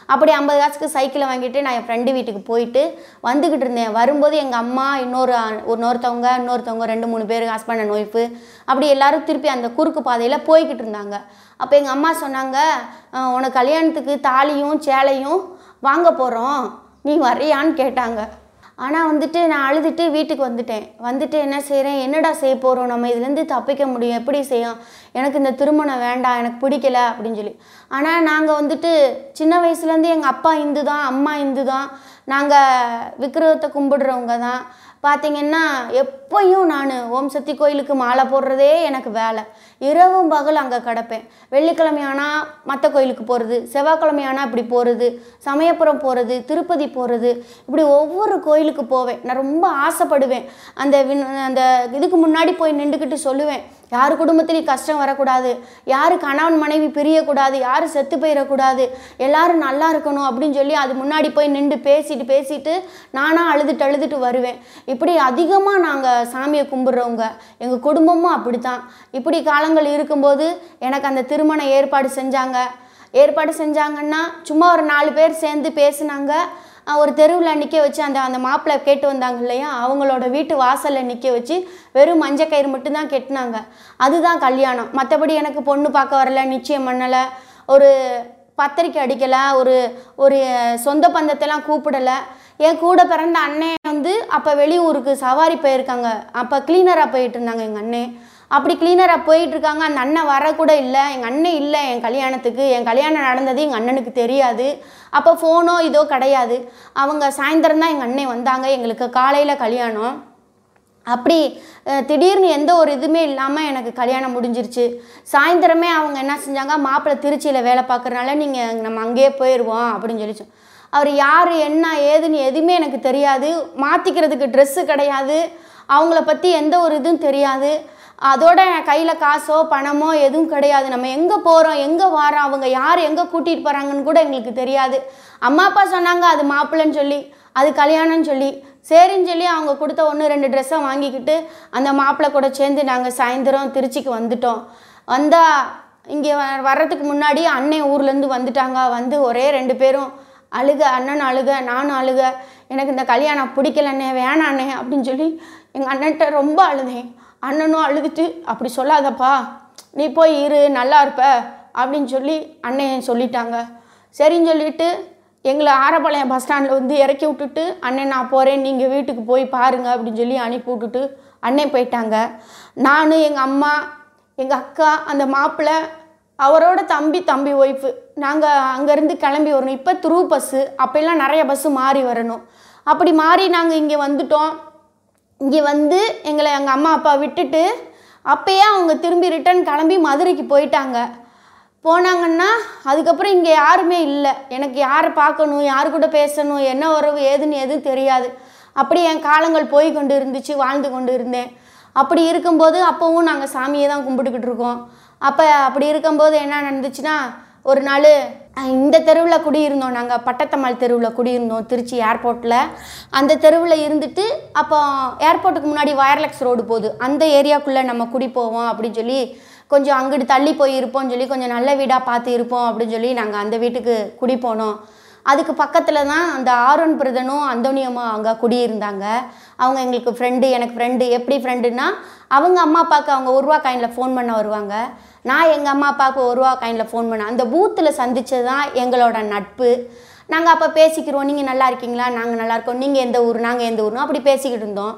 அப்படி ஐம்பது காசுக்கு சைக்கிளை வாங்கிட்டு நான் என் ஃப்ரெண்டு வீட்டுக்கு போயிட்டு வந்துக்கிட்டு இருந்தேன் வரும்போது எங்கள் அம்மா இன்னொரு ஆ- இன்னொருத்தவங்க இன்னொருத்தவங்க ரெண்டு மூணு பேர் ஹஸ்பண்ட் அண்ட் ஒய்ஃபு அப்படி எல்லாரும் திருப்பி அந்த குறுக்கு பாதையில் போய்கிட்டு இருந்தாங்க அப்போ எங்கள் அம்மா சொன்னாங்க "அஹ், உனக்கு கல்யாணத்துக்கு தாலியும் சேலையும் வாங்க போகிறோம் நீ வர்றியான்னு கேட்டாங்க ஆனால் வந்துட்டு நான் அழுதுட்டு வீட்டுக்கு வந்துட்டேன் வந்துட்டு என்ன செய்கிறேன் என்னடா செய்ய போகிறோம் நம்ம இதுலேருந்து தப்பிக்க முடியும் எப்படி செய்யும் எனக்கு இந்த திருமணம் வேண்டாம் எனக்கு பிடிக்கல அப்படின்னு சொல்லி ஆனால் நாங்கள் வந்துட்டு சின்ன வயசுலேருந்து எங்கள் அப்பா இந்து தான் அம்மா இந்து தான் நாங்கள் விக்கிரகத்தை கும்பிடுறவங்க தான் பார்த்தீங்கன்னா எப்பயும் நான் ஓம் சக்தி கோயிலுக்கு மாலை போடுறதே எனக்கு வேலை இரவும் பகல் அங்கே கிடப்பேன் வெள்ளிக்கிழமை ஆனால் மற்ற கோயிலுக்கு போகிறது செவ்வாய்க்கிழமை ஆனால் இப்படி போகிறது சமயபுரம் போகிறது திருப்பதி போகிறது இப்படி ஒவ்வொரு கோயிலுக்கு போவேன் நான் ரொம்ப ஆசைப்படுவேன் அந்த விண் அந்த இதுக்கு முன்னாடி போய் நின்றுக்கிட்டு சொல்லுவேன் யார் குடும்பத்துலேயும் கஷ்டம் வரக்கூடாது யார் கணவன் மனைவி பிரியக்கூடாது யார் செத்து போயிடக்கூடாது எல்லாரும் நல்லா இருக்கணும் அப்படின்னு சொல்லி அது முன்னாடி போய் நின்று பேசிட்டு பேசிட்டு நானாக அழுதுட்டு அழுதுட்டு வருவேன் இப்படி அதிகமாக நாங்கள் சாமியை கும்பிட்றவங்க எங்கள் குடும்பமும் அப்படித்தான் இப்படி காலங்கள் இருக்கும்போது எனக்கு அந்த திருமண ஏற்பாடு செஞ்சாங்க ஏற்பாடு செஞ்சாங்கன்னா சும்மா ஒரு நாலு பேர் சேர்ந்து பேசுனாங்க அஹ் ஒரு தெருவில் நிற்க வச்சு அந்த அந்த மாப்பிள்ளை கேட்டு வந்தாங்க இல்லையா அவங்களோட வீட்டு வாசலில் நிற்க வச்சு வெறும் மஞ்சள் கயிறு மட்டும்தான் கெட்டினாங்க அதுதான் கல்யாணம் மற்றபடி எனக்கு பொண்ணு பார்க்க வரல நிச்சயம் பண்ணலை ஒரு பத்திரிக்கை அடிக்கலை ஒரு ஒரு சொந்த பந்தத்தெல்லாம் கூப்பிடலை என் கூட பிறந்த அண்ணன் வந்து அப்போ வெளியூருக்கு சவாரி போயிருக்காங்க அப்போ க்ளீனராக போயிட்டு இருந்தாங்க எங்கள் அண்ணன் அப்படி க்ளீனராக போயிட்டு இருக்காங்க அந்த அண்ணன் வரக்கூட இல்லை எங்கள் அண்ணன் இல்லை என் கல்யாணத்துக்கு என் கல்யாணம் நடந்தது எங்கள் அண்ணனுக்கு தெரியாது அப்போ ஃபோனோ இதோ கிடையாது அவங்க சாயந்தரம் தான் எங்கள் அண்ணன் வந்தாங்க எங்களுக்கு காலையில் கல்யாணம் அப்படி அஹ், திடீர்னு எந்த ஒரு இதுவுமே இல்லாமல் எனக்கு கல்யாணம் முடிஞ்சிருச்சு சாயந்தரமே அவங்க என்ன செஞ்சாங்க மாப்பிள்ளை திருச்சியில் வேலை பார்க்குறனால நீங்கள் நம்ம அங்கேயே போயிடுவோம் அப்படின்னு சொல்லி சொ- அவர் யார் என்ன ஏதுன்னு எதுவுமே எனக்கு தெரியாது மாற்றிக்கிறதுக்கு ட்ரெஸ்ஸு கிடையாது அவங்கள பற்றி எந்த ஒரு இதுவும் தெரியாது அதோட கையில் காசோ பணமோ எதுவும் கிடையாது நம்ம எங்கே போகிறோம் எங்கே வரோம் அவங்க யார் எங்கே கூட்டிகிட்டு போகிறாங்கன்னு கூட எங்களுக்கு தெரியாது அம்மா அப்பா சொன்னாங்க அது மாப்பிள்ளைன்னு சொல்லி அது கல்யாணம்னு சொல்லி சரின்னு சொல்லி அவங்க கொடுத்த ஒன்று ரெண்டு ட்ரெஸ்ஸை வாங்கிக்கிட்டு அந்த மாப்பிள்ளை கூட சேர்ந்து நாங்கள் சாயந்தரம் திருச்சிக்கு வந்துட்டோம் வந்தால் இங்கே வ- வர்றதுக்கு முன்னாடி அண்ணன் ஊர்லேருந்து வந்துட்டாங்க வந்து ஒரே ரெண்டு பேரும் அழுக அண்ணன் அழுக நானும் அழுக எனக்கு இந்த கல்யாணம் பிடிக்கலண்ணே வேணாண்ணே அப்படின்னு சொல்லி எங்கள் அண்ணன்ட்ட ரொம்ப அழுதேன் அண்ணனும் அழுதுட்டு அப்படி சொல்லாதப்பா நீ போய் இரு நல்லா இருப்ப அப்படின்னு சொல்லி அண்ணன் சொல்லிட்டாங்க சரின்னு சொல்லிட்டு எங்களை ஆரப்பாளையம் பஸ் ஸ்டாண்டில் வந்து இறக்கி விட்டுட்டு அண்ணன் நான் போகிறேன் நீங்கள் வீட்டுக்கு போய் பாருங்க அப்படின்னு சொல்லி அனுப்பி விட்டுட்டு அண்ணன் போயிட்டாங்க நான் எங்கள் அம்மா எங்கள் அக்கா அந்த மாப்பிள்ளை அவரோட தம்பி தம்பி ஒய்ஃபு நாங்கள் அங்கேருந்து கிளம்பி வரணும் இப்போ த்ரூ பஸ்ஸு அப்போல்லாம் நிறைய பஸ்ஸு மாறி வரணும் அப்படி மாறி நாங்கள் இங்கே வந்துட்டோம் இங்கே வந்து எங்களை எங்கள் அம்மா அப்பா விட்டுட்டு அப்பயே அவங்க திரும்பி ரிட்டர்ன் கிளம்பி மதுரைக்கு போயிட்டாங்க போனாங்கன்னா அதுக்கப்புறம் இங்கே யாருமே இல்லை எனக்கு யாரை பார்க்கணும் யார் கூட பேசணும் என்ன உறவு ஏதுன்னு எதுவும் தெரியாது அப்படி என் காலங்கள் போய் கொண்டு இருந்துச்சு வாழ்ந்து கொண்டு இருந்தேன் அப்படி இருக்கும்போது அப்போவும் நாங்கள் சாமியை தான் கும்பிட்டுக்கிட்டு இருக்கோம் அப்போ அப்படி இருக்கும்போது என்ன நடந்துச்சுன்னா ஒரு நாள் அஹ், இந்த தெருவில் குடியிருந்தோம் நாங்கள் பட்டத்தம்மாள் தெருவில் குடியிருந்தோம் திருச்சி ஏர்போர்ட்டில் அந்த தெருவில் இருந்துட்டு அப்போ ஏர்போர்ட்டுக்கு முன்னாடி வயர்லெக்ஸ் ரோடு போகுது அந்த ஏரியாக்குள்ளே நம்ம குடி போவோம் அப்படின்னு சொல்லி கொஞ்சம் அங்கிட்டு தள்ளி போய் இருப்போம்னு சொல்லி கொஞ்சம் நல்ல வீடாக பார்த்து இருப்போம் அப்படின்னு சொல்லி நாங்கள் அந்த வீட்டுக்கு குடி போனோம் அதுக்கு பக்கத்தில் தான் அந்த ஆரோன் பிரதனும் அந்தோனியம்மா அங்கே குடியிருந்தாங்க அவங்க எங்களுக்கு ஃப்ரெண்டு எனக்கு ஃப்ரெண்டு எப்படி ஃப்ரெண்டுன்னா அவங்க அம்மா அப்பாவுக்கு அவங்க ஒரு ரூபா காயினில் ஃபோன் பண்ண வருவாங்க நான் எங்கள் அம்மா அப்பாவுக்கு ஒரு ரூபா காயினில் ஃபோன் பண்ணேன் அந்த பூத்தில் சந்திச்சது தான் எங்களோட நட்பு நாங்கள் அப்போ பேசிக்கிறோம் நீங்கள் நல்லா இருக்கீங்களா நாங்கள் நல்லா இருக்கோம் நீங்கள் எந்த ஊர் நாங்கள் எந்த ஊர்னு அப்படி பேசிக்கிட்டு இருந்தோம்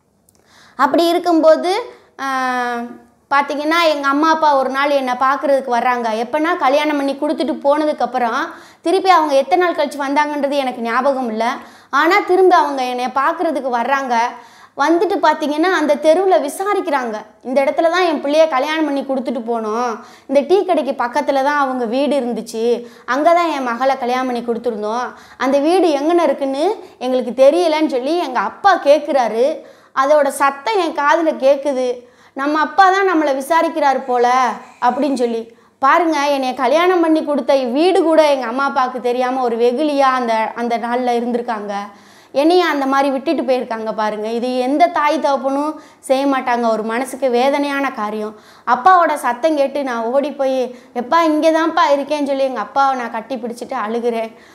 அப்படி இருக்கும்போது ஆஹ், பார்த்தீங்கன்னா எங்கள் அம்மா அப்பா ஒரு நாள் என்னை பார்க்குறதுக்கு வர்றாங்க எப்போனா கல்யாணம் பண்ணி கொடுத்துட்டு போனதுக்கப்புறம் திருப்பி அவங்க எத்தனை நாள் கழிச்சு வந்தாங்கன்றது எனக்கு ஞாபகம் இல்லை ஆனால் திரும்ப அவங்க என்னை பார்க்குறதுக்கு வர்றாங்க வந்துட்டு பார்த்தீங்கன்னா அந்த தெருவில் விசாரிக்கிறாங்க இந்த இடத்துல தான் என் பிள்ளைய கல்யாணம் பண்ணி கொடுத்துட்டு போனோம் இந்த டீ கடைக்கு பக்கத்தில் தான் அவங்க வீடு இருந்துச்சு அங்கே தான் என் மகளை கல்யாணம் பண்ணி கொடுத்துருந்தோம் அந்த வீடு எங்கன இருக்குன்னு எங்களுக்கு தெரியலன்னு சொல்லி எங்கள் அப்பா கேட்குறாரு அதோட சத்தம் என் காதில் கேட்குது நம்ம அப்பா தான் நம்மளை விசாரிக்கிறாரு போல அப்படின்னு சொல்லி பாருங்க என்னைய கல்யாணம் பண்ணி கொடுத்த வீடு கூட எங்கள் அம்மா அப்பாவுக்கு தெரியாமல் ஒரு வெகுளியாக அந்த அந்த நாளில் இருந்திருக்காங்க என்னையும் அந்த மாதிரி விட்டுட்டு போயிருக்காங்க பாருங்க இது எந்த தாய் தகப்பனும் செய்ய மாட்டாங்க ஒரு மனசுக்கு வேதனையான காரியம் அப்பாவோட சத்தம் கேட்டு நான் ஓடி போய் எப்பா இங்கே தான்ப்பா இருக்கேன்னு சொல்லி எங்கள் அப்பாவை நான் கட்டி பிடிச்சிட்டு அழுகிறேன்